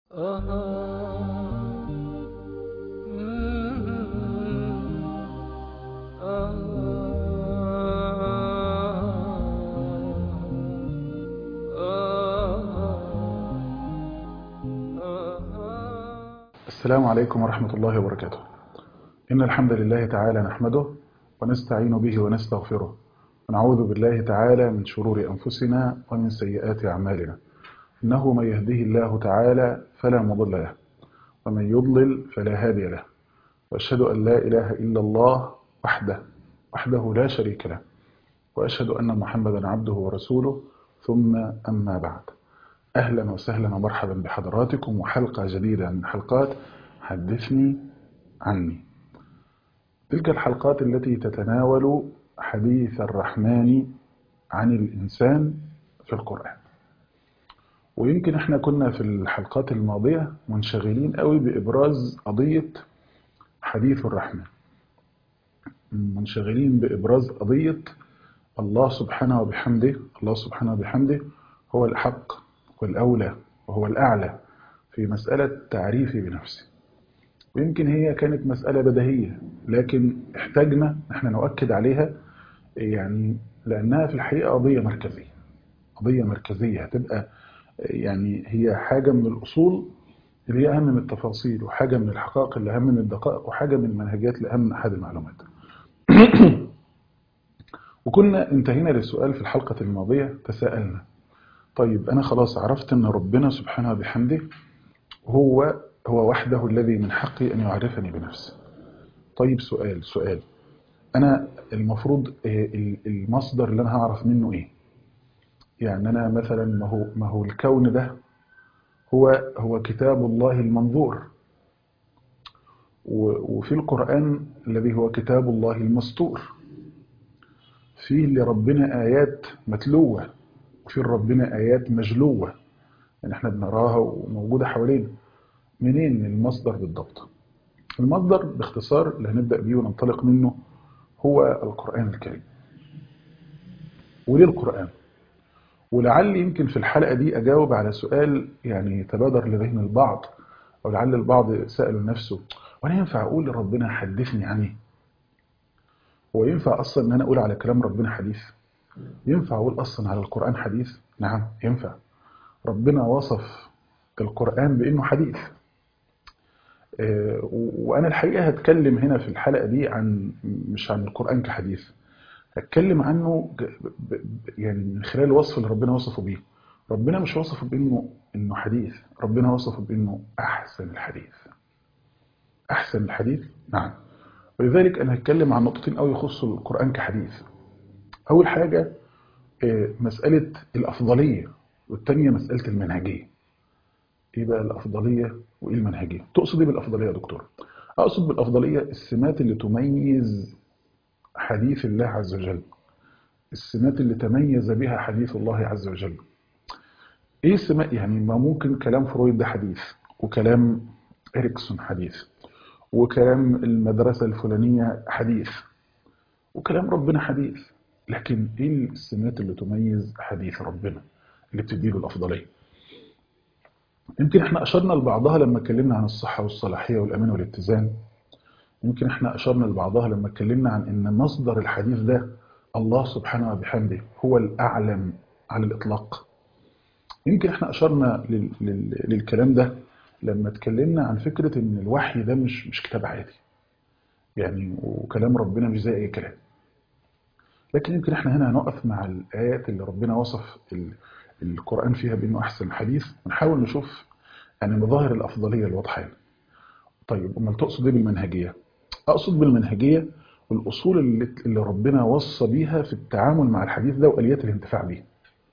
السلام عليكم ورحمة الله وبركاته إن الحمد لله تعالى نحمده ونستعين به ونستغفره ونعوذ بالله تعالى من شرور أنفسنا ومن سيئات أعمالنا إنه من يهده الله تعالى فلا مضل له ومن يضلل فلا هادي له وأشهد أن لا إله إلا الله وحده وحده لا شريك له وأشهد أن محمدا عبده ورسوله ثم أما بعد أهلا وسهلا ومرحبا بحضراتكم وحلقة جديدة من حلقات حدثني عني تلك الحلقات التي تتناول حديث الرحمن عن الإنسان في القرآن ويمكن احنا كنا في الحلقات الماضية منشغلين قوي بإبراز قضية حديث الرحمن منشغلين بإبراز قضية الله سبحانه وبحمده الله سبحانه وبحمده هو الحق والأولى وهو الأعلى في مسألة تعريفي بنفسي ويمكن هي كانت مسألة بديهية لكن احتاجنا نحن نؤكد عليها يعني لأنها في الحقيقة قضية مركزية قضية مركزية هتبقى يعني هي حاجة من الأصول اللي هي أهم من التفاصيل وحاجة من الحقائق اللي أهم من الدقائق وحاجة من المنهجات اللي أهم من أحد المعلومات وكنا انتهينا للسؤال في الحلقة الماضية تساءلنا طيب أنا خلاص عرفت أن ربنا سبحانه وبحمده هو هو وحده الذي من حقي أن يعرفني بنفسه طيب سؤال سؤال أنا المفروض المصدر اللي أنا هعرف منه إيه يعني أنا مثلا ما هو, ما هو الكون ده هو هو كتاب الله المنظور وفي القرآن الذي هو كتاب الله المسطور فيه لربنا آيات متلوة وفي ربنا آيات مجلوة يعني احنا بنراها وموجودة حوالينا منين المصدر بالضبط المصدر باختصار اللي هنبدأ بيه وننطلق منه هو القرآن الكريم وليه القرآن ولعل يمكن في الحلقة دي أجاوب على سؤال يعني تبادر لذهن البعض أو لعل البعض سأل نفسه وأنا ينفع أقول لربنا حدثني عني هو ينفع أصلا أن أنا أقول على كلام ربنا حديث ينفع أقول أصلا على القرآن حديث نعم ينفع ربنا وصف القرآن بأنه حديث وأنا الحقيقة هتكلم هنا في الحلقة دي عن مش عن القرآن كحديث هتكلم عنه يعني من خلال الوصف اللي ربنا وصفه بيه ربنا مش وصفه بأنه إنه حديث ربنا وصفه بأنه أحسن الحديث أحسن الحديث نعم ولذلك أنا هتكلم عن نقطتين أو يخصوا القرآن كحديث أول حاجة مسألة الأفضلية والتانية مسألة المنهجية إيه بقى الأفضلية وإيه المنهجية تقصد إيه بالأفضلية يا دكتور أقصد بالأفضلية السمات اللي تميز حديث الله عز وجل السمات اللي تميز بها حديث الله عز وجل إيه السمات يعني ما ممكن كلام فرويد ده حديث وكلام إريكسون حديث وكلام المدرسة الفلانية حديث وكلام ربنا حديث لكن ايه السمات اللي تميز حديث ربنا اللي بتديله الافضليه يمكن احنا اشرنا لبعضها لما اتكلمنا عن الصحه والصلاحيه والامان والاتزان يمكن احنا اشرنا لبعضها لما اتكلمنا عن ان مصدر الحديث ده الله سبحانه وبحمده هو الاعلم على الاطلاق يمكن احنا اشرنا لل... لل... للكلام ده لما اتكلمنا عن فكره ان الوحي ده مش مش كتاب عادي يعني وكلام ربنا مش زي اي كلام لكن يمكن احنا هنا هنقف مع الآيات اللي ربنا وصف القرآن فيها بأنه أحسن حديث ونحاول نشوف يعني مظاهر الأفضلية الواضحة طيب أمال تقصد إيه بالمنهجية؟ أقصد بالمنهجية الأصول اللي, اللي ربنا وصى بيها في التعامل مع الحديث ده وآليات الانتفاع به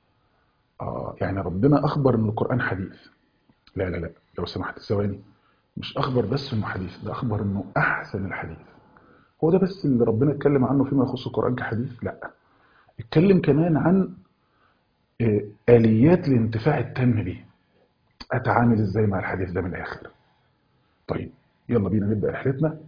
آه يعني ربنا أخبر أن القرآن حديث لا لا لا لو سمحت ثواني مش أخبر بس أنه حديث ده أخبر أنه أحسن الحديث هو ده بس اللي ربنا اتكلم عنه فيما يخص القرآن كحديث لا اتكلم كمان عن آليات الانتفاع التام به أتعامل إزاي مع الحديث ده من الآخر طيب يلا بينا نبدأ رحلتنا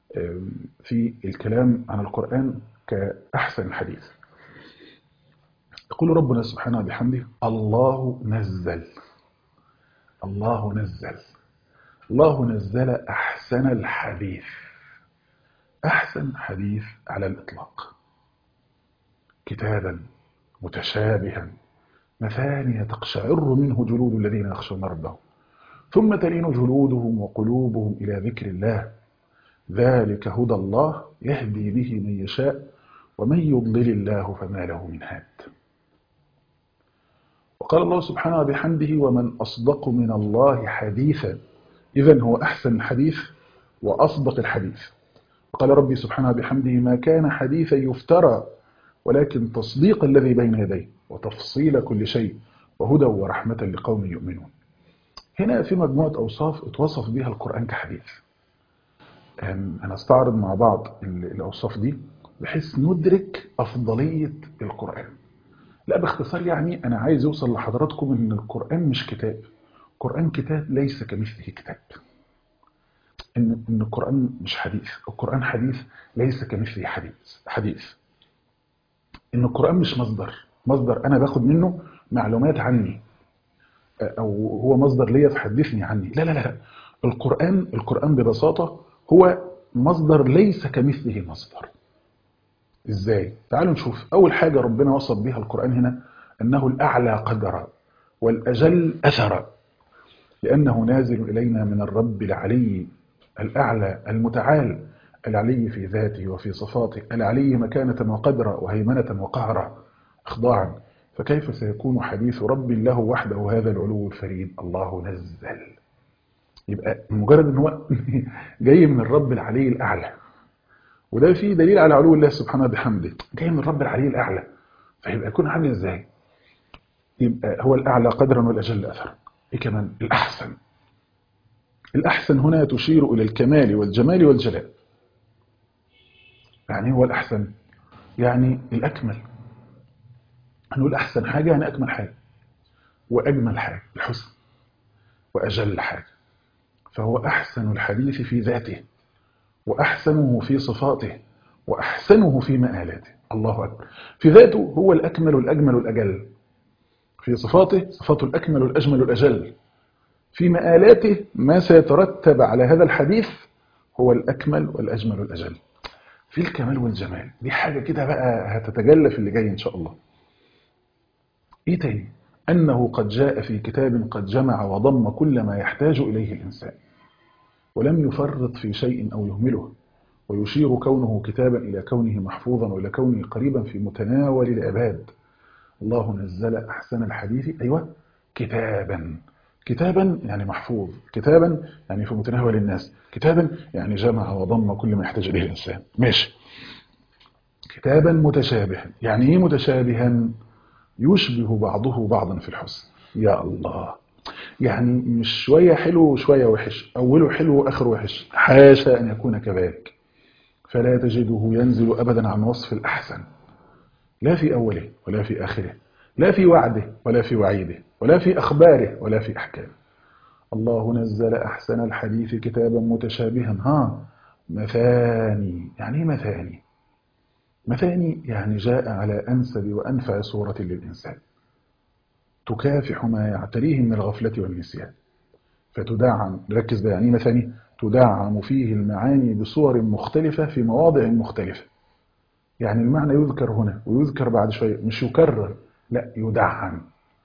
في الكلام عن القرآن كأحسن الحديث يقول ربنا سبحانه وبحمده الله نزل الله نزل الله نزل أحسن الحديث أحسن حديث على الإطلاق كتابا متشابها مثانية تقشعر منه جلود الذين يخشون ربهم ثم تلين جلودهم وقلوبهم إلى ذكر الله ذلك هدى الله يهدي به من يشاء ومن يضلل الله فما له من هاد وقال الله سبحانه بحمده ومن أصدق من الله حديثا إذا هو أحسن الحديث وأصدق الحديث وقال ربي سبحانه بحمده ما كان حديثا يفترى ولكن تصديق الذي بين يديه وتفصيل كل شيء وهدى ورحمة لقوم يؤمنون هنا في مجموعة أوصاف اتوصف بها القرآن كحديث أنا استعرض مع بعض الأوصاف دي بحيث ندرك أفضلية القرآن لا باختصار يعني أنا عايز يوصل لحضراتكم أن القرآن مش كتاب القرآن كتاب ليس كمثله كتاب إن, إن القرآن مش حديث القرآن حديث ليس كمثله حديث حديث إن القرآن مش مصدر مصدر أنا باخد منه معلومات عني أو هو مصدر ليا فحدثني عني لا لا لا القرآن القرآن ببساطة هو مصدر ليس كمثله مصدر ازاي تعالوا نشوف اول حاجة ربنا وصف بها القرآن هنا انه الاعلى قدرا والاجل اثرا لانه نازل الينا من الرب العلي الاعلى المتعال العلي في ذاته وفي صفاته العلي مكانة وقدرا وهيمنة وقهرا اخضاعا فكيف سيكون حديث رب له وحده هذا العلو الفريد الله نزل يبقى مجرد ان هو جاي من الرب العلي الاعلى وده فيه دليل على علو الله سبحانه بحمده جاي من الرب العلي الاعلى فيبقى يكون عامل ازاي يبقى هو الاعلى قدرا والاجل اثرا ايه كمان الاحسن الاحسن هنا تشير الى الكمال والجمال والجلال يعني هو الاحسن يعني الاكمل هنقول احسن حاجه يعني اكمل حاجه واجمل حاجه الحسن واجل حاجه فهو أحسن الحديث في ذاته وأحسنه في صفاته وأحسنه في مآلاته الله أكبر في ذاته هو الأكمل الأجمل الأجل في صفاته صفاته الأكمل الأجمل الأجل في مآلاته ما سيترتب على هذا الحديث هو الأكمل والأجمل الأجل في الكمال والجمال دي حاجة كده بقى هتتجلى في اللي جاي إن شاء الله إيه تاني أنه قد جاء في كتاب قد جمع وضم كل ما يحتاج إليه الإنسان ولم يفرط في شيء أو يهمله ويشير كونه كتابا إلى كونه محفوظا وإلى كونه قريبا في متناول العباد الله نزل أحسن الحديث أيوة كتابا كتابا يعني محفوظ كتابا يعني في متناول الناس كتابا يعني جمع وضم كل ما يحتاج إليه الإنسان ماشي كتابا متشابها يعني إيه متشابها يشبه بعضه بعضا في الحسن يا الله يعني مش شوية حلو وشوية وحش أوله حلو وآخره وحش حاشا أن يكون كذلك فلا تجده ينزل أبدا عن وصف الأحسن لا في أوله ولا في آخره لا في وعده ولا في وعيده ولا في أخباره ولا في أحكامه الله نزل أحسن الحديث كتابا متشابها ها مثاني يعني مثاني مثاني يعني جاء على أنسب وأنفع صورة للإنسان تكافح ما يعتريه من الغفلة والنسيان فتدعم ركز بقى يعني مثاني تدعم فيه المعاني بصور مختلفة في مواضع مختلفة يعني المعنى يذكر هنا ويذكر بعد شوية مش يكرر لا يدعم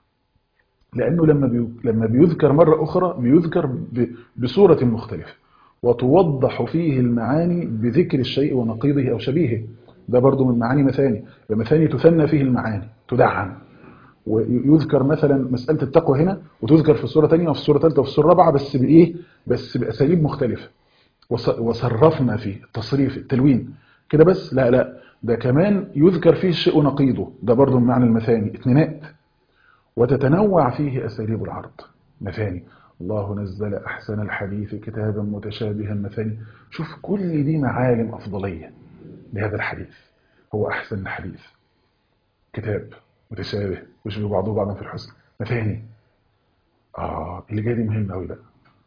لأنه لما بي لما بيذكر مرة أخرى بيذكر بصورة مختلفة وتوضح فيه المعاني بذكر الشيء ونقيضه أو شبيهه ده برضو من معاني مثاني مثاني تثنى فيه المعاني تدعم ويذكر مثلا مسألة التقوى هنا وتذكر في السورة ثانيه وفي السورة ثالثه وفي السورة رابعه بس بإيه بس بأساليب مختلفة وصرفنا فيه التصريف التلوين كده بس لا لا ده كمان يذكر فيه الشيء ونقيضه ده برضو من معنى المثاني اثنينات وتتنوع فيه أساليب العرض مثاني الله نزل أحسن الحديث كتابا متشابها مثاني شوف كل دي معالم أفضلية لهذا الحديث هو أحسن الحديث كتاب متشابه يشبه بعضه بعضا في الحسن مثاني آه اللي جاي دي مهم قوي بقى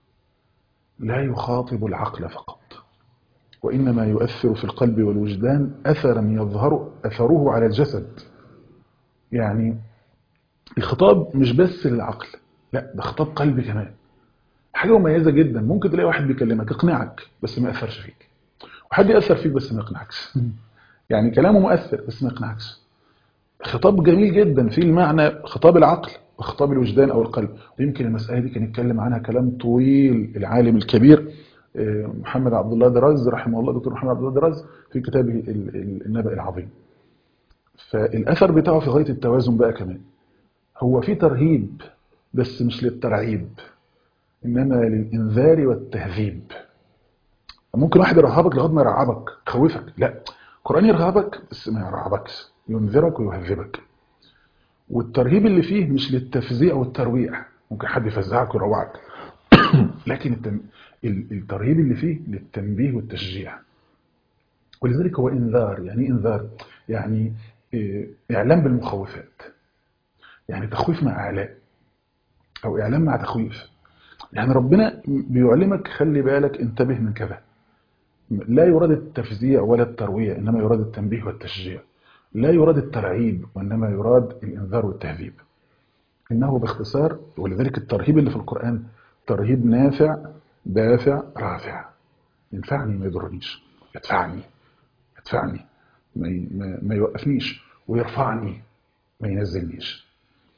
لا يخاطب العقل فقط وإنما يؤثر في القلب والوجدان أثرا يظهر أثره على الجسد يعني الخطاب مش بس للعقل لا ده خطاب قلبي كمان حاجه مميزه جدا ممكن تلاقي واحد بيكلمك يقنعك بس ما ياثرش فيك وحد ياثر فيك بس ما يقنعكش يعني كلامه مؤثر بس ما يقنعكش خطاب جميل جدا فيه المعنى خطاب العقل وخطاب الوجدان او القلب ويمكن المساله دي كان يتكلم عنها كلام طويل العالم الكبير محمد عبد الله دراز رحمه الله دكتور محمد عبد الله دراز في كتابه النبأ العظيم فالاثر بتاعه في غايه التوازن بقى كمان هو في ترهيب بس مش للترعيب انما للانذار والتهذيب ممكن واحد يرهبك لغايه ما يرعبك يخوفك لا القران يرهبك بس ما يرعبكش ينذرك ويهذبك والترهيب اللي فيه مش للتفزيع والترويع ممكن حد يفزعك ويروعك لكن التم... الترهيب اللي فيه للتنبيه والتشجيع ولذلك هو انذار يعني ايه انذار يعني اعلام بالمخوفات يعني تخويف مع اعلاء او اعلام مع تخويف يعني ربنا بيعلمك خلي بالك انتبه من كذا لا يراد التفزيع ولا الترويع انما يراد التنبيه والتشجيع لا يراد الترعيب وانما يراد الانذار والتهذيب انه باختصار ولذلك الترهيب اللي في القران ترهيب نافع دافع رافع ينفعني ما يضرنيش يدفعني يدفعني ما, ما, ما يوقفنيش ويرفعني ما ينزلنيش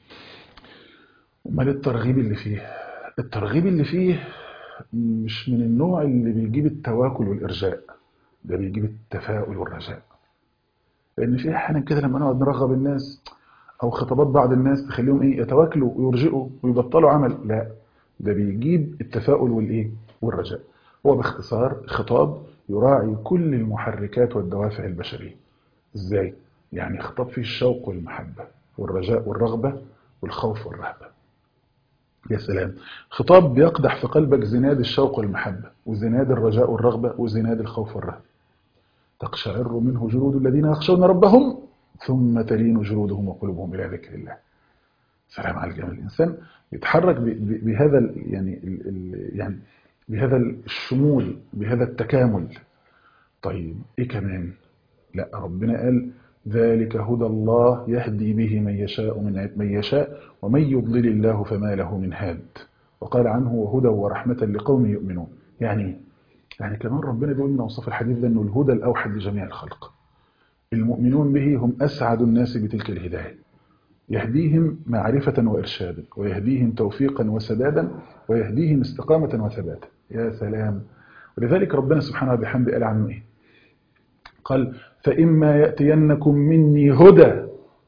امال الترغيب اللي فيه الترغيب اللي فيه مش من النوع اللي بيجيب التواكل والارجاء ده بيجيب التفاؤل والرجاء لان في احيانا كده لما نقعد نرغب الناس او خطابات بعض الناس تخليهم ايه يتواكلوا ويرجئوا ويبطلوا عمل لا ده بيجيب التفاؤل والايه والرجاء هو باختصار خطاب يراعي كل المحركات والدوافع البشريه ازاي يعني خطاب فيه الشوق والمحبه والرجاء والرغبه والخوف والرهبه يا سلام خطاب بيقدح في قلبك زناد الشوق والمحبه وزناد الرجاء والرغبه وزناد الخوف والرهبه تقشعر منه جلود الذين يخشون ربهم ثم تلين جلودهم وقلوبهم الى ذكر الله سلام على الجمال الانسان يتحرك بهذا ال يعني ال يعني بهذا الشمول بهذا التكامل طيب ايه كمان لا ربنا قال ذلك هدى الله يهدي به من يشاء من من يشاء ومن يضلل الله فما له من هاد وقال عنه وهدى ورحمة لقوم يؤمنون يعني يعني كمان ربنا بيقول من اوصاف الحديث ده انه الهدى الاوحد لجميع الخلق المؤمنون به هم اسعد الناس بتلك الهدايه يهديهم معرفة وإرشادا ويهديهم توفيقا وسدادا ويهديهم استقامة وثباتا يا سلام ولذلك ربنا سبحانه وبحمده قال عنه إيه قال فإما يأتينكم مني هدى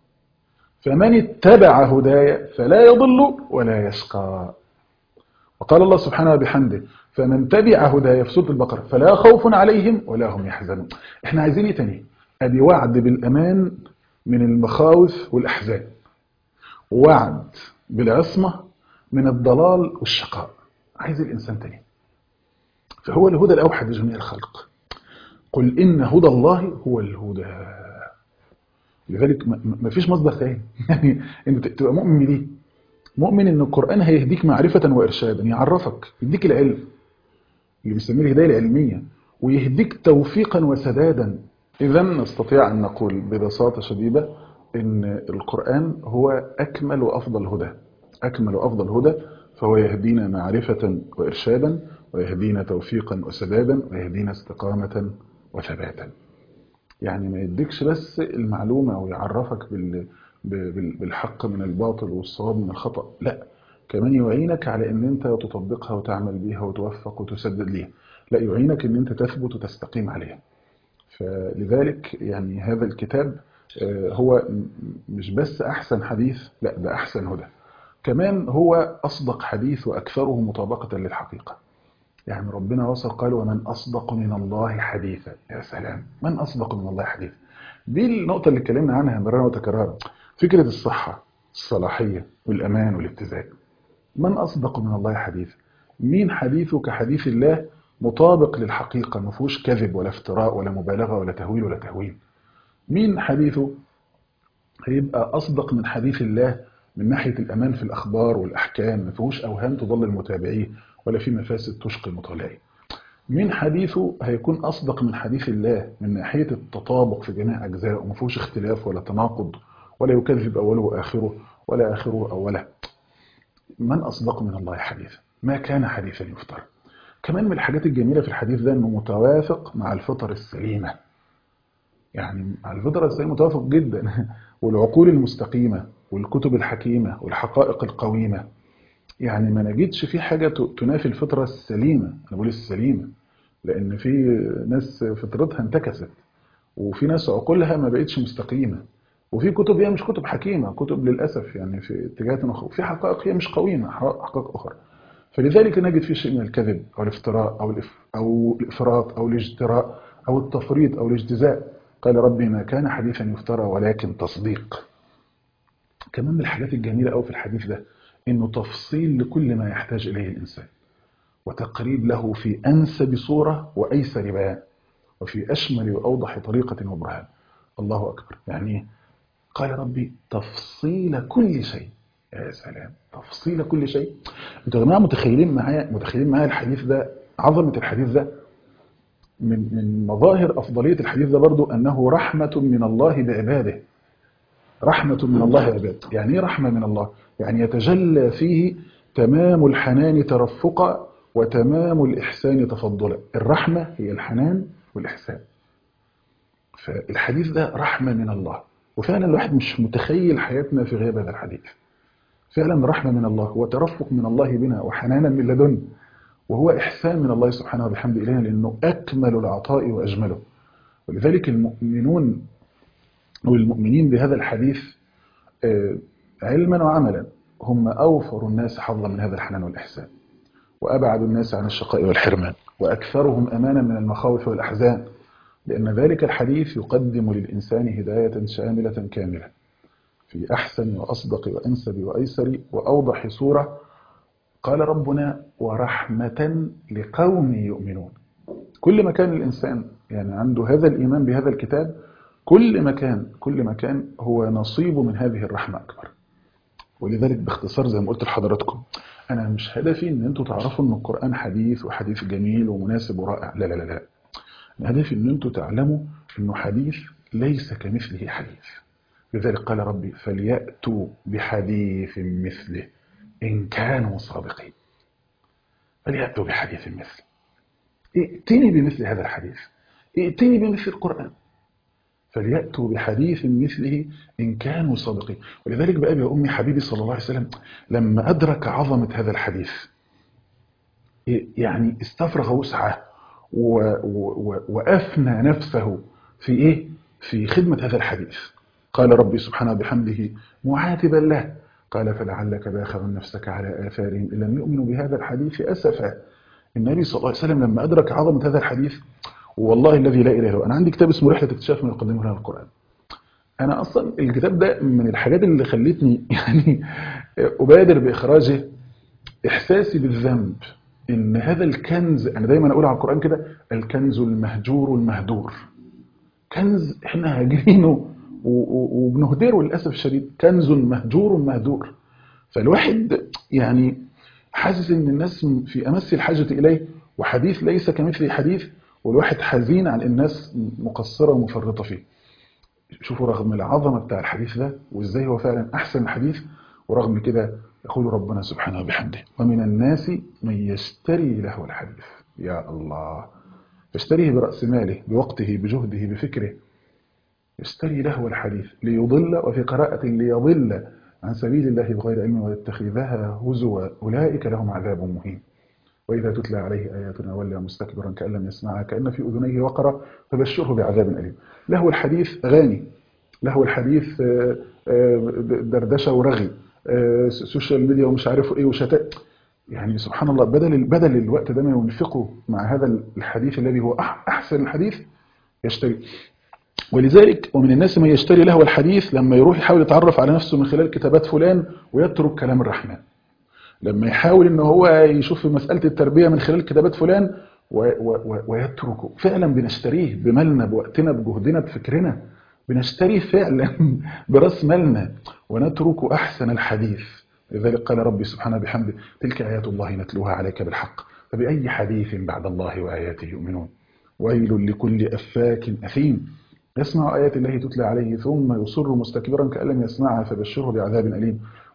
فمن اتبع هدايا فلا يضل ولا يشقى وقال الله سبحانه وبحمده فمن تبع هدايا في سورة البقرة فلا خوف عليهم ولا هم يحزنون احنا عايزين ايه تاني ادي وعد بالأمان من المخاوف والأحزان وعد بالعصمة من الضلال والشقاء عايز الإنسان تاني فهو الهدى الأوحد لجميع الخلق قل إن هدى الله هو الهدى لذلك ما فيش مصدر ثاني يعني انت تبقى مؤمن بدي مؤمن ان القرآن هيهديك معرفة وإرشادا يعرفك يديك العلم اللي بيسميه الهداية العلمية ويهديك توفيقا وسدادا إذا نستطيع أن نقول ببساطة شديدة إن القرآن هو أكمل وأفضل هدى أكمل وأفضل هدى فهو يهدينا معرفة وإرشادا ويهدينا توفيقا وسدادا ويهدينا استقامة وثباتا يعني ما يديكش بس المعلومة أو يعرفك بال بالحق من الباطل والصواب من الخطأ لا كمان يعينك على ان انت تطبقها وتعمل بيها وتوفق وتسدد ليها لا يعينك ان انت تثبت وتستقيم عليها فلذلك يعني هذا الكتاب هو مش بس أحسن حديث لا ده أحسن هدى كمان هو أصدق حديث وأكثره مطابقة للحقيقة يعني ربنا وصل قال ومن أصدق من الله حديثا يا سلام من أصدق من الله حديثا دي النقطة اللي اتكلمنا عنها مرارا وتكرارا فكرة الصحة الصلاحية والأمان والاتزان من أصدق من الله حديثا مين حديثه كحديث الله مطابق للحقيقة ما فيهوش كذب ولا افتراء ولا مبالغة ولا تهويل ولا تهوين مين حديثه هيبقى أصدق من حديث الله من ناحية الأمان في الأخبار والأحكام ما فيهوش أوهام تضل المتابعين ولا في مفاسد تشقي المطالعين مين حديثه هيكون أصدق من حديث الله من ناحية التطابق في جميع أجزائه وما فيهوش اختلاف ولا تناقض ولا يكذب أوله وآخره ولا آخره أوله من أصدق من الله حديثا ما كان حديثا يفترى كمان من الحاجات الجميلة في الحديث ده أنه متوافق مع الفطر السليمة يعني مع الفطرة السليمة متوافق جدا والعقول المستقيمة والكتب الحكيمة والحقائق القويمة يعني ما نجدش في حاجة تنافي الفطرة السليمة أنا بقول السليمة لأن في ناس فطرتها انتكست وفي ناس عقولها ما بقتش مستقيمة وفي كتب هي مش كتب حكيمة كتب للأسف يعني في اتجاهات أخرى وفي حقائق هي مش قويمة حقائق أخرى فلذلك نجد في شيء من الكذب أو الافتراء أو, الإف أو الإفراط أو الاجتراء أو التفريط أو الاجتزاء قال ربي ما كان حديثا يفترى ولكن تصديق كمان من الحاجات الجميلة أو في الحديث ده إنه تفصيل لكل ما يحتاج إليه الإنسان وتقريب له في أنسب صورة وأيسر بيان وفي أشمل وأوضح طريقة وبرهان الله أكبر يعني قال ربي تفصيل كل شيء يا سلام تفصيل كل شيء انتوا يا جماعه متخيلين معايا متخيلين معايا الحديث ده عظمه الحديث ده من من مظاهر افضليه الحديث ده برضو انه رحمه من الله بعباده رحمه من الله بعباده يعني ايه رحمه من الله يعني يتجلى فيه تمام الحنان ترفقا وتمام الاحسان تفضلا الرحمه هي الحنان والاحسان فالحديث ده رحمه من الله وفعلا الواحد مش متخيل حياتنا في غياب هذا الحديث فعلا رحمة من الله وترفق من الله بنا وحنانا من لدن وهو إحسان من الله سبحانه وبحمده إلينا لأنه أكمل العطاء وأجمله ولذلك المؤمنون والمؤمنين بهذا الحديث علما وعملا هم أوفر الناس حظا من هذا الحنان والإحسان وأبعد الناس عن الشقاء والحرمان وأكثرهم أمانا من المخاوف والأحزان لأن ذلك الحديث يقدم للإنسان هداية شاملة كاملة في أحسن وأصدق وأنسب وأيسر وأوضح صورة قال ربنا ورحمة لقوم يؤمنون كل ما كان الإنسان يعني عنده هذا الإيمان بهذا الكتاب كل مكان كل مكان هو نصيب من هذه الرحمة أكبر ولذلك باختصار زي ما قلت لحضراتكم أنا مش هدفي إن أنتوا تعرفوا إن القرآن حديث وحديث جميل ومناسب ورائع لا لا لا لا هدفي إن أنتوا تعلموا إنه حديث ليس كمثله حديث لذلك قال ربي فليأتوا بحديث مثله إن كانوا صادقين فليأتوا بحديث مثله ائتني بمثل هذا الحديث ائتني بمثل القرآن فليأتوا بحديث مثله إن كانوا صادقين ولذلك بأبي وأمي حبيبي صلى الله عليه وسلم لما أدرك عظمة هذا الحديث يعني استفرغ وسعه وأفنى نفسه في إيه؟ في خدمة هذا الحديث قال ربي سبحانه بحمده معاتبا له قال فلعلك باخر نفسك على آثارهم إن لم يؤمنوا بهذا الحديث أسفا النبي صلى الله عليه وسلم لما أدرك عظمة هذا الحديث والله الذي لا إله إلا هو أنا عندي كتاب اسمه رحلة اكتشاف من يقدمه لنا القرآن أنا أصلا الكتاب ده من الحاجات اللي خلتني يعني أبادر بإخراجه إحساسي بالذنب إن هذا الكنز أنا دايما أقول على القرآن كده الكنز المهجور المهدور كنز إحنا هاجرينه وبنهدره للأسف الشديد كنز مهجور مهدور فالواحد يعني حاسس ان الناس في أمس الحاجة إليه وحديث ليس كمثله حديث والواحد حزين عن الناس مقصرة ومفرطة فيه شوفوا رغم العظمة بتاع الحديث ده وازاي هو فعلا أحسن حديث ورغم كده يقول ربنا سبحانه وبحمده ومن الناس من يشتري له الحديث يا الله يشتريه برأس ماله بوقته بجهده بفكره يشتري لهو الحديث ليضل وفي قراءة ليضل عن سبيل الله بغير علم ويتخذها هزوا أولئك لهم عذاب مهين وإذا تتلى عليه آياتنا ولى مستكبرا كأن لم يسمعها كأن في أذنيه وقرا فبشره بعذاب أليم لهو الحديث أغاني لهو الحديث دردشة ورغي سوشيال ميديا ومش عارف ايه وشتات يعني سبحان الله بدل بدل الوقت ده ما ينفقه مع هذا الحديث الذي هو أحسن الحديث يشتري ولذلك ومن الناس من يشتري لهو الحديث لما يروح يحاول يتعرف على نفسه من خلال كتابات فلان ويترك كلام الرحمن لما يحاول ان هو يشوف مسألة التربية من خلال كتابات فلان و و ويتركه فعلا بنشتريه بمالنا بوقتنا بجهدنا بفكرنا بنشتريه فعلا براس مالنا ونترك أحسن الحديث لذلك قال ربي سبحانه بحمده تلك آيات الله نتلوها عليك بالحق فبأي حديث بعد الله وآياته يؤمنون ويل لكل أفاك أثيم يسمع آيات الله تتلى عليه ثم يصر مستكبرا كأن لم يسمعها فبشره بعذاب أليم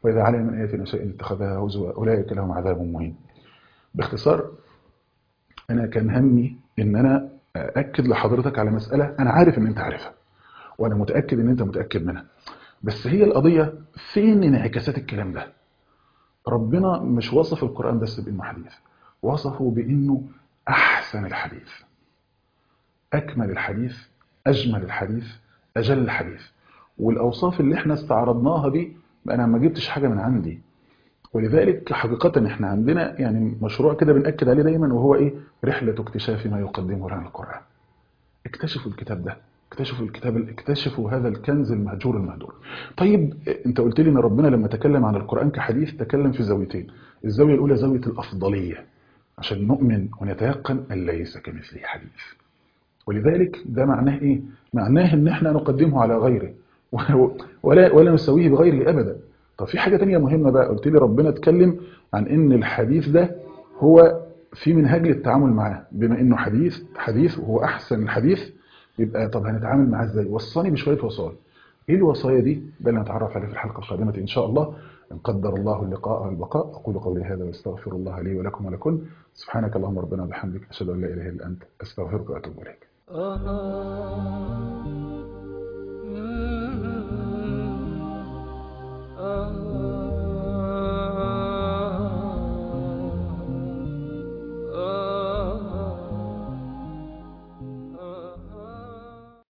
وإذا علم من آياتنا شيء اتخذها هزوا أولئك لهم عذاب مهين باختصار أنا كان همي إن أنا أكد لحضرتك على مسألة أنا عارف إن أنت عارفها وأنا متأكد إن أنت متأكد منها بس هي القضية فين انعكاسات الكلام ده ربنا مش وصف القرآن بس بإنه حديث وصفه بإنه أحسن الحديث أكمل الحديث أجمل الحديث أجل الحديث والأوصاف اللي احنا استعرضناها دي أنا ما جبتش حاجة من عندي ولذلك حقيقة احنا عندنا يعني مشروع كده بنأكد عليه دايما وهو ايه رحلة اكتشاف ما يقدمه لنا القرآن اكتشفوا الكتاب ده اكتشفوا الكتاب اكتشفوا هذا الكنز المهجور المهدور طيب انت قلت لي ان ربنا لما تكلم عن القرآن كحديث تكلم في زاويتين الزاوية الأولى زاوية الأفضلية عشان نؤمن ونتيقن أن ليس كمثله حديث ولذلك ده معناه ايه معناه ان احنا نقدمه على غيره ولا ولا نسويه بغيره ابدا طب في حاجة تانية مهمة بقى قلت لي ربنا اتكلم عن ان الحديث ده هو في منهج للتعامل معاه بما انه حديث حديث وهو احسن الحديث يبقى طب هنتعامل معاه ازاي وصاني بشوية وصايا ايه الوصايا دي ده اللي نتعرف عليه في الحلقة القادمة ان شاء الله ان قدر الله اللقاء والبقاء اقول قولي هذا واستغفر الله لي ولكم ولكم سبحانك اللهم ربنا وبحمدك اشهد ان لا اله الا انت استغفرك واتوب اليك